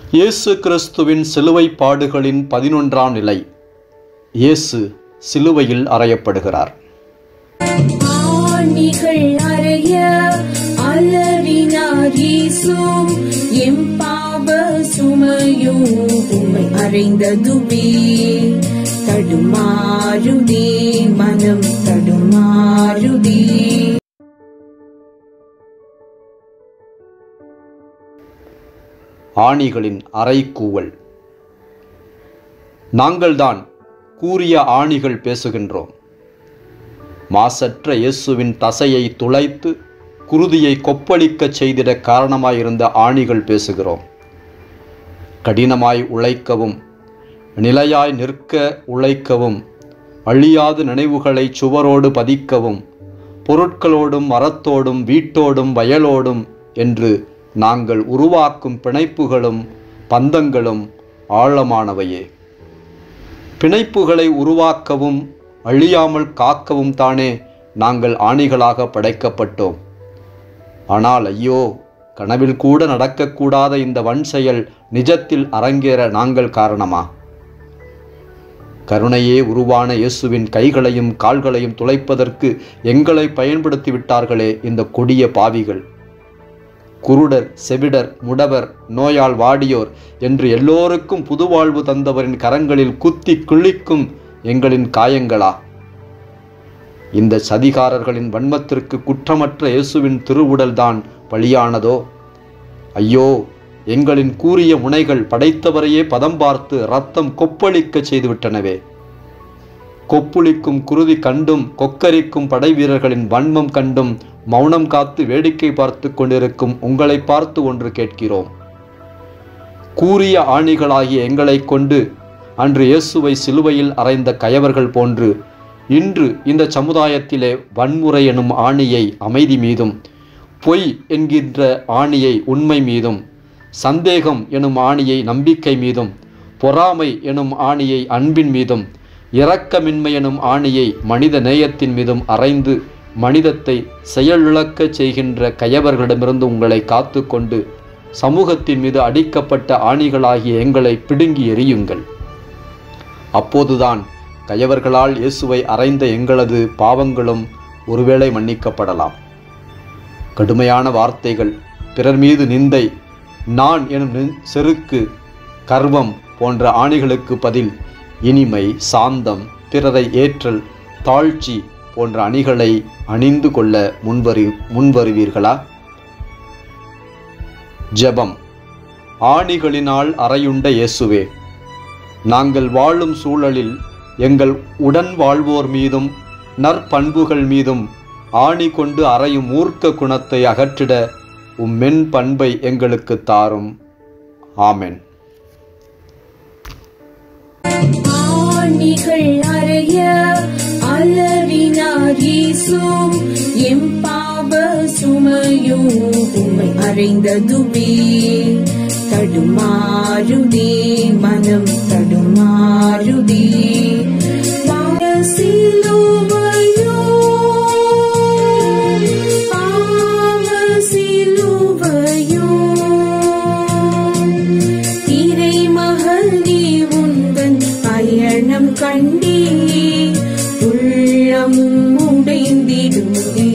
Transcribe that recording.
இயேசு கிறிஸ்துவின் சிலுவை பாடுகளின் பதினொன்றாம் நிலை இயேசு சிலுவையில் அறையப்படுகிறார் ஆணிகள் அறைய அலறினார் இயேசு எம் பாவ சுமையும் உம்மை அறைந்ததுமே தடுமாறுதே மனம் தடுமாறுதே ஆணிகளின் அறைக்கூவல் நாங்கள்தான் கூறிய ஆணிகள் பேசுகின்றோம் மாசற்ற இயேசுவின் தசையை துளைத்து குருதியை கொப்பளிக்கச் செய்திட காரணமாயிருந்த ஆணிகள் பேசுகிறோம் கடினமாய் உழைக்கவும் நிலையாய் நிற்க உழைக்கவும் அழியாத நினைவுகளை சுவரோடு பதிக்கவும் பொருட்களோடும் மரத்தோடும் வீட்டோடும் வயலோடும் என்று நாங்கள் உருவாக்கும் பிணைப்புகளும் பந்தங்களும் ஆழமானவையே பிணைப்புகளை உருவாக்கவும் அழியாமல் காக்கவும் தானே நாங்கள் ஆணிகளாக படைக்கப்பட்டோம் ஆனால் ஐயோ கனவில் கூட நடக்கக்கூடாத இந்த வன் செயல் நிஜத்தில் அரங்கேற நாங்கள் காரணமா கருணையே உருவான இயேசுவின் கைகளையும் கால்களையும் துளைப்பதற்கு எங்களை பயன்படுத்தி விட்டார்களே இந்த கொடிய பாவிகள் குருடர் செவிடர் முடவர் நோயால் வாடியோர் என்று எல்லோருக்கும் புதுவாழ்வு தந்தவரின் கரங்களில் குத்தி கிழிக்கும் எங்களின் காயங்களா இந்த சதிகாரர்களின் வன்மத்திற்கு குற்றமற்ற இயேசுவின் திருவுடல்தான் பலியானதோ ஐயோ எங்களின் கூறிய முனைகள் படைத்தவரையே பதம் பார்த்து ரத்தம் கொப்பளிக்கச் செய்துவிட்டனவே கொப்புளிக்கும் குருதி கண்டும் கொக்கரிக்கும் படை வீரர்களின் வன்மம் கண்டும் மௌனம் காத்து வேடிக்கை பார்த்து கொண்டிருக்கும் உங்களை பார்த்து ஒன்று கேட்கிறோம் கூறிய ஆணிகளாகிய எங்களைக் கொண்டு அன்று இயேசுவை சிலுவையில் அறைந்த கயவர்கள் போன்று இன்று இந்த சமுதாயத்திலே வன்முறை எனும் ஆணியை அமைதி மீதும் பொய் என்கின்ற ஆணியை உண்மை மீதும் சந்தேகம் எனும் ஆணியை நம்பிக்கை மீதும் பொறாமை எனும் ஆணியை அன்பின் மீதும் இரக்கமின்மை எனும் ஆணியை மனித நேயத்தின் மீதும் அறைந்து மனிதத்தை செயலிழக்கச் செய்கின்ற கயவர்களிடமிருந்து உங்களை காத்து கொண்டு சமூகத்தின் மீது அடிக்கப்பட்ட ஆணிகளாகிய எங்களை பிடுங்கி எறியுங்கள் அப்போதுதான் கயவர்களால் இயேசுவை அறைந்த எங்களது பாவங்களும் ஒருவேளை மன்னிக்கப்படலாம் கடுமையான வார்த்தைகள் பிறர் மீது நிந்தை நான் எனும் நெ- செருக்கு கர்வம் போன்ற ஆணிகளுக்கு பதில் இனிமை சாந்தம் பிறரை ஏற்றல் தாழ்ச்சி போன்ற அணிகளை அணிந்து கொள்ள முன்வரு முன்வருவீர்களா ஜெபம் ஆணிகளினால் அறையுண்ட இயேசுவே நாங்கள் வாழும் சூழலில் எங்கள் உடன் வாழ்வோர் மீதும் நற்பண்புகள் மீதும் ஆணி கொண்டு அறையும் மூர்க்க குணத்தை அகற்றிட உம் மென் பண்பை எங்களுக்கு தாரும் ஆமென் ஆணிகள் அறைய அலறினார் இயேசு எம் பாவ சுமையும் உம்மை அறைந்ததுமே தடுமாறுதே மனம் தடுமாறுதே பாவ சிலுவையோ, பாவ சிலுவையோ, திரைமகள் நீ உந்தன் பயணம் கண்டே உள்ளமும் உடைந்திடுமே